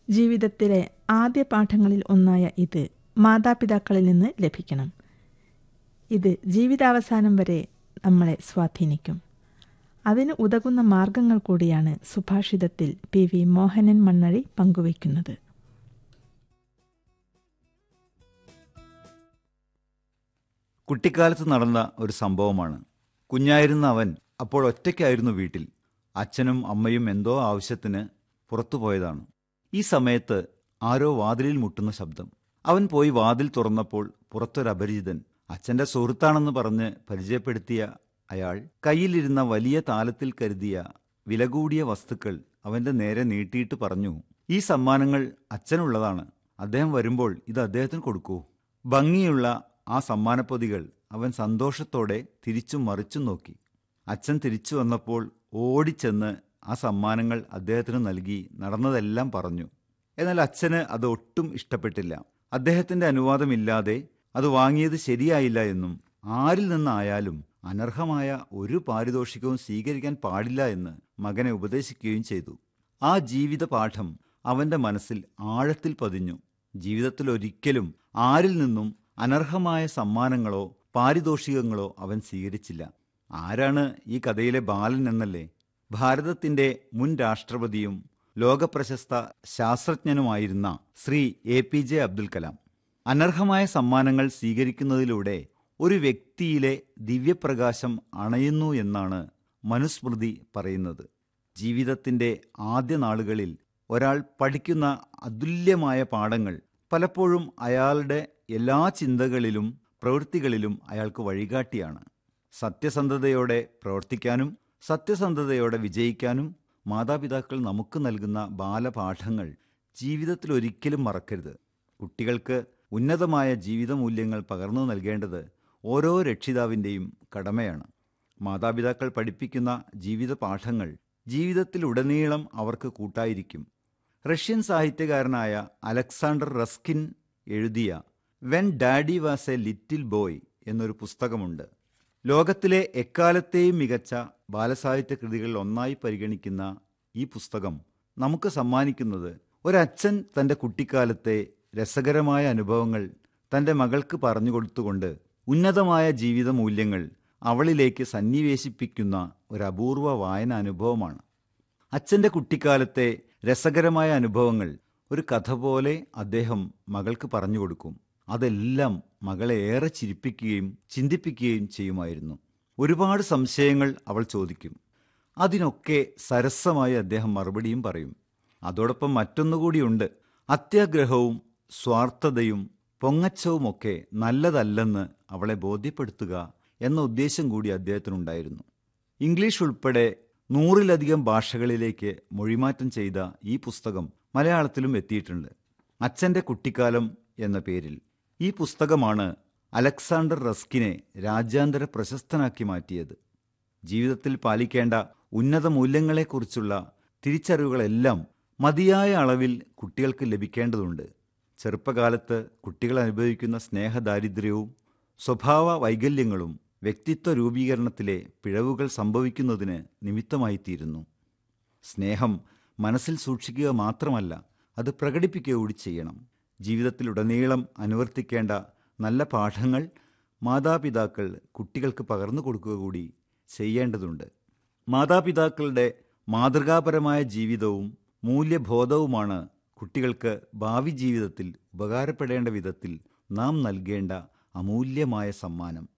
ജീവിതത്തിലെ ആദ്യ പാഠങ്ങളിൽ ഒന്നായ ഇത് മാതാപിതാക്കളിൽ നിന്ന് ലഭിക്കണം ഇത് ജീവിതാവസാനം വരെ നമ്മളെ സ്വാധീനിക്കും അതിന് ഉതകുന്ന മാർഗങ്ങൾ കൂടിയാണ് സുഭാഷിതത്തിൽ പി വി മോഹനൻ മണ്ണഴി പങ്കുവയ്ക്കുന്നത് കുട്ടിക്കാലത്ത് നടന്ന ഒരു സംഭവമാണ് കുഞ്ഞായിരുന്ന അവൻ അപ്പോൾ ഒറ്റയ്ക്കായിരുന്നു വീട്ടിൽ അച്ഛനും അമ്മയും എന്തോ ആവശ്യത്തിന് പുറത്തുപോയതാണ് ഈ സമയത്ത് ആരോ വാതിലിൽ മുട്ടുന്ന ശബ്ദം അവൻ പോയി വാതിൽ തുറന്നപ്പോൾ പുറത്തൊരു അപരിചിതൻ അച്ഛന്റെ സുഹൃത്താണെന്ന് പറഞ്ഞ് പരിചയപ്പെടുത്തിയ അയാൾ കയ്യിലിരുന്ന വലിയ താലത്തിൽ കരുതിയ വില കൂടിയ വസ്തുക്കൾ അവന്റെ നേരെ നീട്ടിയിട്ട് പറഞ്ഞു ഈ സമ്മാനങ്ങൾ അച്ഛനുള്ളതാണ് അദ്ദേഹം വരുമ്പോൾ ഇത് അദ്ദേഹത്തിന് കൊടുക്കൂ ഭംഗിയുള്ള ആ സമ്മാനപ്പൊതികൾ അവൻ സന്തോഷത്തോടെ തിരിച്ചും മറിച്ചും നോക്കി അച്ഛൻ തിരിച്ചു വന്നപ്പോൾ ഓടിച്ചെന്ന് ആ സമ്മാനങ്ങൾ അദ്ദേഹത്തിന് നൽകി നടന്നതെല്ലാം പറഞ്ഞു എന്നാൽ അച്ഛന് അത് ഒട്ടും ഇഷ്ടപ്പെട്ടില്ല അദ്ദേഹത്തിന്റെ അനുവാദമില്ലാതെ അത് വാങ്ങിയത് ശരിയായില്ല എന്നും ആരിൽ നിന്നായാലും അനർഹമായ ഒരു പാരിതോഷികവും സ്വീകരിക്കാൻ പാടില്ല എന്ന് മകനെ ഉപദേശിക്കുകയും ചെയ്തു ആ ജീവിത പാഠം അവന്റെ മനസ്സിൽ ആഴത്തിൽ പതിഞ്ഞു ജീവിതത്തിൽ ഒരിക്കലും ആരിൽ നിന്നും അനർഹമായ സമ്മാനങ്ങളോ പാരിതോഷികങ്ങളോ അവൻ സ്വീകരിച്ചില്ല ആരാണ് ഈ കഥയിലെ ബാലൻ എന്നല്ലേ ഭാരതത്തിന്റെ മുൻ രാഷ്ട്രപതിയും ലോകപ്രശസ്ത ശാസ്ത്രജ്ഞനുമായിരുന്ന Shri A P J Abdul Kalam അനർഹമായ സമ്മാനങ്ങൾ സ്വീകരിക്കുന്നതിലൂടെ ഒരു വ്യക്തിയിലെ ദിവ്യപ്രകാശം അണയുന്നു എന്നാണ് മനുസ്മൃതി പറയുന്നത് ജീവിതത്തിന്റെ ആദ്യ നാളുകളിൽ ഒരാൾ പഠിക്കുന്ന അതുല്യമായ പാഠങ്ങൾ പലപ്പോഴും അയാളുടെ എല്ലാ ചിന്തകളിലും പ്രവൃത്തികളിലും അയാൾക്ക് വഴികാട്ടിയാണ് സത്യസന്ധതയോടെ പ്രവർത്തിക്കാനും സത്യസന്ധതയോടെ വിജയിക്കാനും മാതാപിതാക്കൾ നമുക്ക് നൽകുന്ന ബാലപാഠങ്ങൾ ജീവിതത്തിൽ ഒരിക്കലും മറക്കരുത് കുട്ടികൾക്ക് ഉന്നതമായ ജീവിത മൂല്യങ്ങൾ പകർന്നു നൽകേണ്ടത് ഓരോ രക്ഷിതാവിൻ്റെയും കടമയാണ് മാതാപിതാക്കൾ പഠിപ്പിക്കുന്ന ജീവിത പാഠങ്ങൾ ജീവിതത്തിലുടനീളം അവർക്ക് കൂട്ടായിരിക്കും റഷ്യൻ സാഹിത്യകാരനായ അലക്സാണ്ടർ റസ്കിൻ എഴുതിയ when daddy was a little boy എന്നൊരു പുസ്തകമുണ്ട് ലോകത്തിലെ എക്കാലത്തെയും മികച്ച ബാലസാഹിത്യ കൃതികളിൽ ഒന്നായി പരിഗണിക്കുന്ന ഈ പുസ്തകം നമുക്ക് സമ്മാനിക്കുന്നത് ഒരച്ഛൻ തൻ്റെ കുട്ടിക്കാലത്തെ രസകരമായ അനുഭവങ്ങൾ തൻ്റെ മകൾക്ക് പറഞ്ഞു കൊടുത്തുകൊണ്ട് ഉന്നതമായ ജീവിത മൂല്യങ്ങൾ അവളിലേക്ക് സന്നിവേശിപ്പിക്കുന്ന ഒരു അപൂർവ വായന അനുഭവമാണ് അച്ഛൻ്റെ കുട്ടിക്കാലത്തെ രസകരമായ അനുഭവങ്ങൾ ഒരു കഥ പോലെ അദ്ദേഹം മകൾക്ക് പറഞ്ഞു കൊടുക്കും അതെല്ലാം മകളെ ഏറെ ചിരിപ്പിക്കുകയും ചിന്തിപ്പിക്കുകയും ചെയ്യുമായിരുന്നു ഒരുപാട് സംശയങ്ങൾ അവൾ ചോദിക്കും അതിനൊക്കെ സരസമായി അദ്ദേഹം മറുപടിയും പറയും അതോടൊപ്പം മറ്റൊന്നുകൂടിയുണ്ട് അത്യാഗ്രഹവും സ്വാർത്ഥതയും പൊങ്ങച്ചവുമൊക്കെ നല്ലതല്ലെന്ന് അവളെ ബോധ്യപ്പെടുത്തുക എന്ന ഉദ്ദേശം കൂടി അദ്ദേഹത്തിനുണ്ടായിരുന്നു ഇംഗ്ലീഷ് ഉൾപ്പെടെ നൂറിലധികം ഭാഷകളിലേക്ക് മൊഴിമാറ്റം ചെയ്ത ഈ പുസ്തകം മലയാളത്തിലും എത്തിയിട്ടുണ്ട് അച്ഛൻ്റെ കുട്ടിക്കാലം എന്ന പേരിൽ ഈ പുസ്തകമാണ് അലക്സാണ്ടർ റസ്കിനെ രാജ്യാന്തര പ്രശസ്തനാക്കി മാറ്റിയത് ജീവിതത്തിൽ പാലിക്കേണ്ട ഉന്നത മൂല്യങ്ങളെക്കുറിച്ചുള്ള തിരിച്ചറിവുകളെല്ലാം മതിയായ അളവിൽ കുട്ടികൾക്ക് ലഭിക്കേണ്ടതുണ്ട് ചെറുപ്പകാലത്ത് കുട്ടികൾ അനുഭവിക്കുന്ന സ്നേഹദാരിദ്ര്യവും സ്വഭാവ വൈകല്യങ്ങളും വ്യക്തിത്വ രൂപീകരണത്തിലെ പിഴവുകൾ സംഭവിക്കുന്നതിന് നിമിത്തമായിത്തീരുന്നു സ്നേഹം മനസ്സിൽ സൂക്ഷിക്കുക മാത്രമല്ല അത് പ്രകടിപ്പിക്കുക കൂടി ചെയ്യണം ജീവിതത്തിലുടനീളം അനുവർത്തിക്കേണ്ട നല്ല പാഠങ്ങൾ മാതാപിതാക്കൾ കുട്ടികൾക്ക് പകർന്നു കൊടുക്കുക കൂടി ചെയ്യേണ്ടതുണ്ട് മാതാപിതാക്കളുടെ മാതൃകാപരമായ ജീവിതവും മൂല്യബോധവുമാണ് കുട്ടികൾക്ക് ഭാവി ജീവിതത്തിൽ ഉപകാരപ്പെടേണ്ട വിധത്തിൽ നാം നൽകേണ്ട അമൂല്യമായ സമ്മാനം